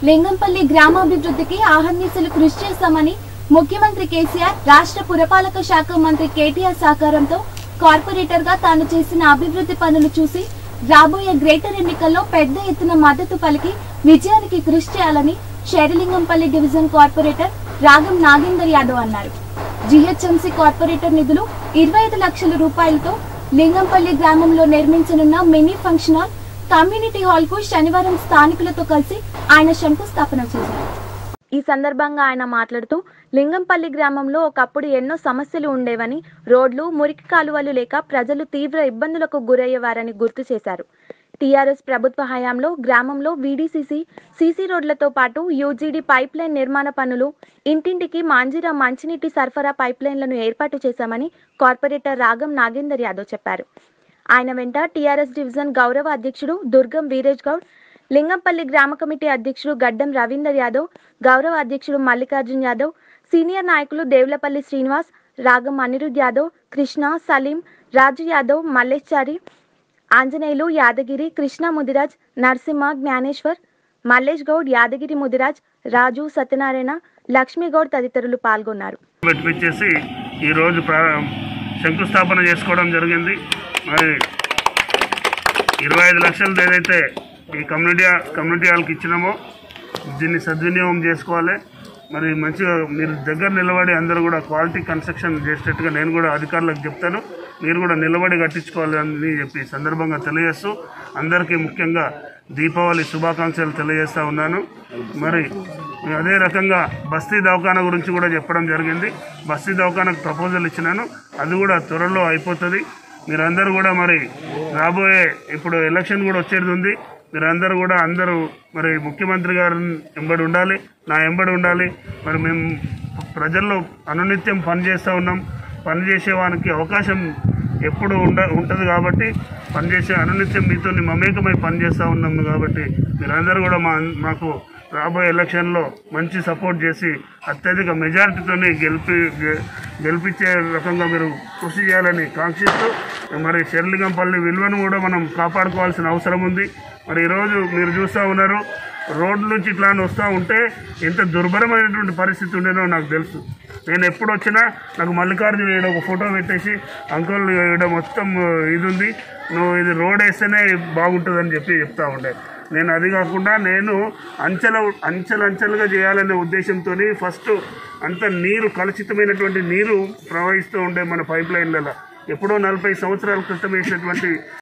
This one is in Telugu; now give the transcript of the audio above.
లింగంపల్లి గ్రామాభివృద్ధికి ఆహర్నిశలు కృషి చేస్తామని ముఖ్యమంత్రి కేసీఆర్ రాష్ట్ర పురపాలక శాఖ మంత్రి కేటీఆర్ సహకారంతో కార్పొరేటర్ గా తాను చేసిన అభివృద్ధి పనులు చూసి రాబోయే గ్రేటర్ ఎన్నికల్లో పెద్ద ఎత్తున మద్దతు పలికి విజయానికి కృషి చేయాలని శేరలింగంపల్లి డివిజన్ కార్పొరేటర్ రాగం నాగేందర్ యాదవ్ అన్నారు జిహెచ్ఎంసీ కార్పొరేటర్ నిధులు ఇరవై ఐదు లక్షల రూపాయలతో లింగంపల్లి గ్రామంలో నిర్మించనున్న mini function hall community hall కు శనివారం స్థానికులతో కలిసి ఆయన శంకుస్థాపన చేశారు ఈ సందర్భంగా ఆయన మాట్లాడుతూ లింగంపల్లి గ్రామంలో ఒకప్పుడు ఎన్నో సమస్యలు ఉండేవని రోడ్లు మురికి కాలువలు లేక ప్రజలు తీవ్ర ఇబ్బందులకు గురయ్యేవారని గుర్తు చేశారు టీఆర్ఎస్ ప్రభుత్వ హయాంలో గ్రామంలో వీడీసీసీ సీసీ రోడ్లతో పాటు యూజీడీ పైప్ లైన్ నిర్మాణ పనులు ఇంటింటికి మాంజిరా మంచినీటి సరఫరా పైప్ లైన్లను ఏర్పాటు చేశామని కార్పొరేటర్ రాగం నాగేందర్ యాదవ్ చెప్పారు ఆయన వెంట టీఆర్ఎస్ డివిజన్ గౌరవ అధ్యక్షుడు దుర్గం వీరేజ్ గౌడ్ లింగంపల్లి గ్రామ కమిటీ అధ్యక్షుడు గడ్డం రవీందర్ యాదవ్ గౌరవ అధ్యక్షుడు మల్లికార్జున్ యాదవ్ సీనియర్ నాయకులు దేవులపల్లి శ్రీనివాస్ రాగం అనిరుద్ యాదవ్ కృష్ణ సలీం రాజు యాదవ్ మల్లేశ్చారి ఆంజనేయులు యాదగిరి కృష్ణ ముదిరాజ్ నరసింహ జ్ఞానేశ్వర్ మల్లేష్ గౌడ్ యాదగిరి ముదిరాజ్ రాజు సత్యనారాయణ లక్ష్మీగౌడ్ తదితరులు పాల్గొన్నారు పెట్టించేసి ఈరోజు ప్రా శంకుస్థాపన చేసుకోవడం జరిగింది మరి ఇరవై ఐదు లక్షలది ఏదైతే ఈ కమ్యూనిటీ కమ్యూనిటీ హాల్కి ఇచ్చినామో దీన్ని సద్వినియోగం చేసుకోవాలి మరి మంచిగా మీరు దగ్గర నిలబడి అందరూ కూడా క్వాలిటీ కన్స్ట్రక్షన్ చేసేటట్టుగా నేను కూడా అధికారులకు చెప్తాను మీరు కూడా నిలబడి కట్టించుకోవాలని చెప్పి ఈ సందర్భంగా తెలియజేస్తూ అందరికీ ముఖ్యంగా దీపావళి శుభాకాంక్షలు తెలియజేస్తా ఉన్నాను మరి అదే రకంగా బస్తీ దవాఖానా గురించి కూడా చెప్పడం జరిగింది బస్తీ దవాఖానకు ప్రపోజల్ ఇచ్చినాను అది కూడా త్వరలో అయిపోతుంది మీరందరూ కూడా మరి రాబోయే ఇప్పుడు ఎలక్షన్ కూడా వచ్చేది ఉంది మీరందరూ కూడా అందరూ మరి ముఖ్యమంత్రి గారు ఎంబడి ఉండాలి నా ఎంబడి ఉండాలి మరి మేము ప్రజల్లో అనునిత్యం పనిచేస్తూ ఉన్నాం పనిచేసే వానికి అవకాశం ఎప్పుడు ఉండ ఉంటుంది కాబట్టి పనిచేసే అనునిత్యం మీతో మమేకమై పనిచేస్తూ ఉన్నాం కాబట్టి మీరందరూ కూడా మా మాకు రాబోయే ఎలక్షన్లో మంచి సపోర్ట్ చేసి అత్యధిక మెజారిటీతోనే గెలిపి గె- గెలిపించే రకంగా మీరు కృషి చేయాలని కాంక్షిస్తూ మరి శరలింగంపల్లి విలువను కూడా మనం కాపాడుకోవాల్సిన అవసరం ఉంది మరి ఈరోజు మీరు చూస్తూ ఉన్నారు రోడ్ల నుంచి ఇట్లా అని వస్తూ ఉంటే ఎంత దుర్భరమైనటువంటి పరిస్థితి ఉండేనో నాకు తెలుసు నేను ఎప్పుడు వచ్చినా నాకు మల్లికార్జున ఈడ ఒక ఫోటో పెట్టేసి అంకుల్ ఈడ మొత్తం ఇది ఉంది నువ్వు ఇది రోడ్ వేస్తేనే బాగుంటుందని చెప్పి చెప్తా ఉండే నేను అది కాకుండా నేను అంచెల అంచెలు అంచెలుగా చేయాలనే ఉద్దేశంతో ఫస్ట్ అంత నీరు కలుషితమైనటువంటి నీరు ప్రవహిస్తూ ఉండే మన పైప్ లైన్లలో ఎప్పుడో నలభై సంవత్సరాల క్రితం వేసినటువంటి